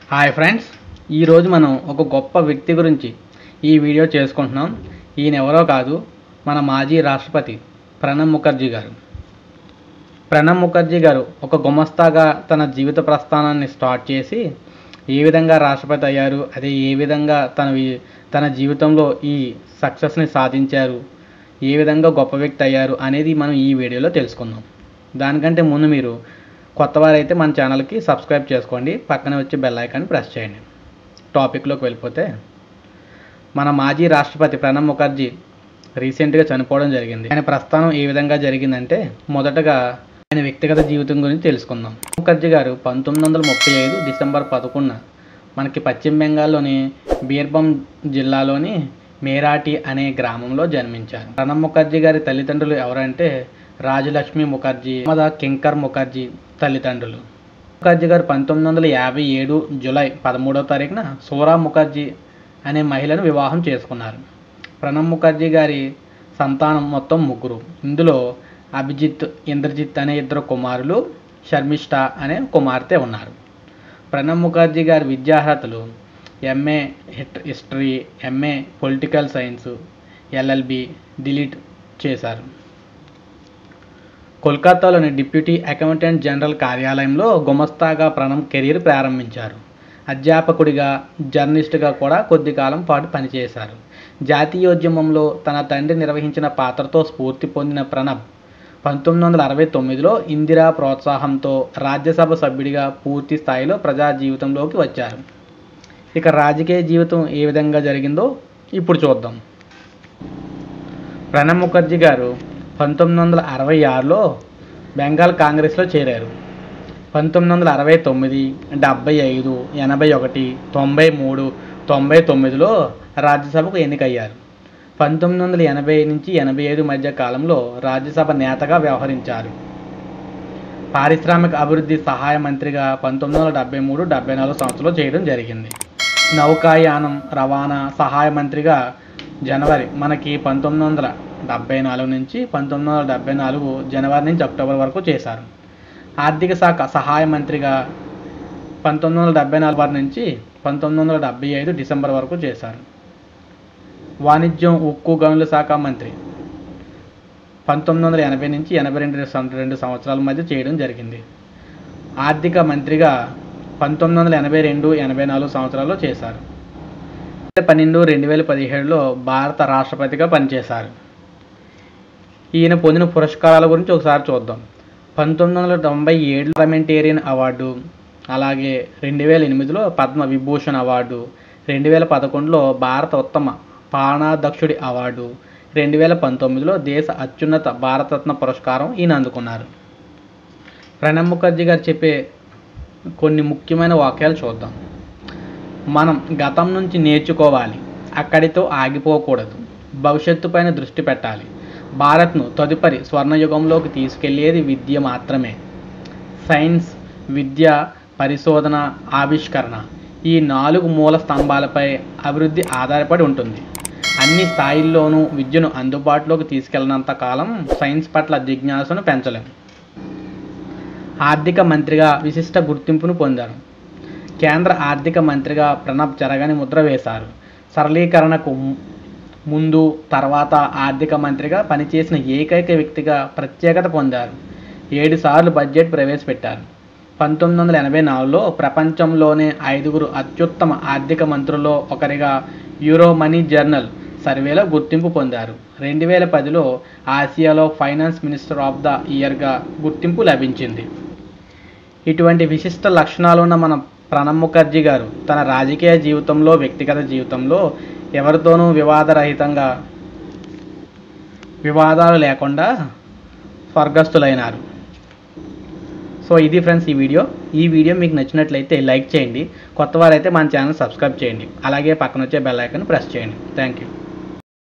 hi friends ఈరోజు మనం ఒక గొప్ప వ్యక్తి గురించి ఈ వీడియో చేసుకుంటున్నాం ఈయన ఎవరో కాదు మన మాజీ రాష్ట్రపతి ప్రణబ్ ముఖర్జీ గారు ప్రణబ్ ముఖర్జీ గారు ఒక గుమస్తాగా తన జీవిత ప్రస్థానాన్ని స్టార్ట్ చేసి ఏ విధంగా రాష్ట్రపతి అయ్యారు అదే ఏ విధంగా తన వి- తన జీవితంలో ఈ సక్సెస్ని సాధించారు ఏ విధంగా గొప్ప వ్యక్తి అయ్యారు అనేది మనం ఈ వీడియోలో తెలుసుకుందాం దానికంటే ముందు మీరు కొత్త వారైతే మన ఛానల్కి సబ్స్క్రైబ్ చేసుకోండి పక్కనే వచ్చి బెల్ ఐకాన్ ప్రెస్ చేయండి టాపిక్లోకి వెళ్ళిపోతే మన మాజీ రాష్ట్రపతి ప్రణబ్ ముఖర్జీ రీసెంట్గా చనిపోవడం జరిగింది ఆయన ప్రస్థానం ఏ విధంగా జరిగిందంటే మొదటగా ఆయన వ్యక్తిగత జీవితం గురించి తెలుసుకుందాం ముఖర్జీ గారు పంతొమ్మిది వందల ముప్పై ఐదు డిసెంబర్ పదకొండున మనకి పశ్చిమ బెంగాల్లోని బీర్భం జిల్లాలోని మేరాటి అనే గ్రామంలో జన్మించారు ప్రణబ్ ముఖర్జీ గారి తల్లిదండ్రులు ఎవరంటే రాజలక్ష్మి ముఖర్జీ మద కింకర్ ముఖర్జీ తల్లిదండ్రులు ముఖర్జీ గారు పంతొమ్మిది వందల యాభై ఏడు జూలై పదమూడవ తారీఖున సోరా ముఖర్జీ అనే మహిళను వివాహం చేసుకున్నారు ప్రణబ్ ముఖర్జీ గారి సంతానం మొత్తం ముగ్గురు ఇందులో అభిజిత్ ఇంద్రజిత్ అనే ఇద్దరు కుమారులు శర్మిష్ఠ అనే కుమార్తె ఉన్నారు ప్రణబ్ ముఖర్జీ గారి విద్యార్హతలు MA hit history MA political science LLB D Litt చేశారు కోల్కతాలోని డిప్యూటీ అకౌంటెంట్ జనరల్ కార్యాలయంలో గుమస్తాగా ప్రణబ్ కెరీర్ ప్రారంభించారు అధ్యాపకుడిగా జర్నలిస్టుగా కూడా కొద్ది కాలం పాటు పనిచేశారు జాతీయోద్యమంలో తన తండ్రి నిర్వహించిన పాత్రతో స్ఫూర్తి పొందిన ప్రణబ్ పంతొమ్మిది వందల అరవై తొమ్మిదిలో ఇందిరా ప్రోత్సాహంతో రాజ్యసభ సభ్యుడిగా పూర్తి స్థాయిలో ప్రజా జీవితంలోకి వచ్చారు ఇక రాజకీయ జీవితం ఏ విధంగా జరిగిందో ఇప్పుడు చూద్దాం ప్రణబ్ ముఖర్జీ గారు పంతొమ్మిది వందల అరవై ఆరులో బెంగాల్ కాంగ్రెస్లో చేరారు పంతొమ్మిది వందల అరవై తొమ్మిది డెబ్బై ఐదు ఎనభై ఒకటి తొంభై మూడు తొంభై తొమ్మిదిలో రాజ్యసభకు ఎన్నికయ్యారు పంతొమ్మిది వందల ఎనభై నుంచి ఎనభై ఐదు మధ్య కాలంలో రాజ్యసభ నేతగా వ్యవహరించారు పారిశ్రామిక అభివృద్ధి సహాయ మంత్రిగా పంతొమ్మిది వందల డెబ్బై మూడు డెబ్బై నాలుగు సంవత్సరంలో చేయడం జరిగింది నౌకాయానం రవాణా సహాయ మంత్రిగా జనవరి మనకి పంతొమ్మిది వందల డెబ్బై నాలుగు నుంచి పంతొమ్మిది వందల డెబ్బై నాలుగు జనవరి నుంచి అక్టోబర్ వరకు చేశారు ఆర్థిక శాఖ సహాయ మంత్రిగా పంతొమ్మిది వందల డెబ్బై నాలుగు వారి నుంచి పంతొమ్మిది వందల డెబ్బై ఐదు డిసెంబర్ వరకు చేశారు వాణిజ్యం ఉక్కు గనుల శాఖ మంత్రి పంతొమ్మిది వందల ఎనభై నుంచి ఎనభై రెండు సం- రెండు సంవత్సరాల మధ్య చేయడం జరిగింది ఆర్థిక మంత్రిగా పంతొమ్మిది వందల ఎనభై రెండు ఎనభై నాలుగు సంవత్సరాల్లో చేశారు పన్నెండు రెండు వేల పదిహేడులో భారత రాష్ట్రపతిగా పనిచేశారు ఈయన పొందిన పురస్కారాల గురించి ఒకసారి చూద్దాం పంతొమ్మిది వందల తొంభై ఏడు పార్లమెంటేరియన్ అవార్డు అలాగే రెండు వేల ఎనిమిదిలో పద్మ విభూషణ్ అవార్డు రెండు వేల పదకొండులో భారత ఉత్తమ పాలనాధ్యక్షుడి అవార్డు రెండు వేల పంతొమ్మిదిలో దేశ అత్యున్నత భారతరత్న పురస్కారం ఈయన అందుకున్నారు ప్రణబ్ ముఖర్జీ గారు చెప్పే కొన్ని ముఖ్యమైన వాక్యాలు చూద్దాం మనం గతం నుంచి నేర్చుకోవాలి అక్కడితో ఆగిపోకూడదు భవిష్యత్తు పైన దృష్టి పెట్టాలి భారత్ను తదుపరి స్వర్ణయుగంలోకి తీసుకెళ్లేది విద్య మాత్రమే సైన్స్ విద్య పరిశోధన ఆవిష్కరణ ఈ నాలుగు మూల స్తంభాలపై అభివృద్ధి ఆధారపడి ఉంటుంది అన్ని స్థాయిల్లోనూ విద్యను అందుబాటులోకి తీసుకెళ్ళినంత కాలం సైన్స్ పట్ల జిజ్ఞాసను పెంచలేం ఆర్థిక మంత్రిగా విశిష్ట గుర్తింపును పొందారు కేంద్ర ఆర్థిక మంత్రిగా ప్రణబ్ జరగని ముద్ర వేశారు సరళీకరణకు ము- ముందు తర్వాత ఆర్థిక మంత్రిగా పనిచేసిన ఏకైక వ్యక్తిగా ప్రత్యేకత పొందారు ఏడు సార్లు బడ్జెట్ ప్రవేశపెట్టారు పంతొమ్మిది వందల ఎనభై నాలుగులో ప్రపంచంలోనే ఐదుగురు అత్యుత్తమ ఆర్థిక మంత్రుల్లో ఒకరిగా యూరో మనీ జర్నల్ సర్వేలో గుర్తింపు పొందారు రెండు వేల పదిలో ఆసియాలో ఫైనాన్స్ మినిస్టర్ ఆఫ్ ద ఇయర్గా గుర్తింపు లభించింది ఇటువంటి విశిష్ట లక్షణాలు ఉన్న మన ప్రణబ్ ముఖర్జీ గారు తన రాజకీయ జీవితంలో వ్యక్తిగత జీవితంలో ఎవరితోనూ వివాదరహితంగా వివాదాలు లేకుండా స్వర్గస్థులైనారు సో ఇది ఫ్రెండ్స్ ఈ వీడియో ఈ వీడియో మీకు నచ్చినట్లయితే లైక్ చేయండి కొత్త వారైతే మన ఛానల్ సబ్స్క్రైబ్ చేయండి అలాగే పక్కన వచ్చే బెల్ ఐకాన్ ప్రెస్ చేయండి థ్యాంక్ యూ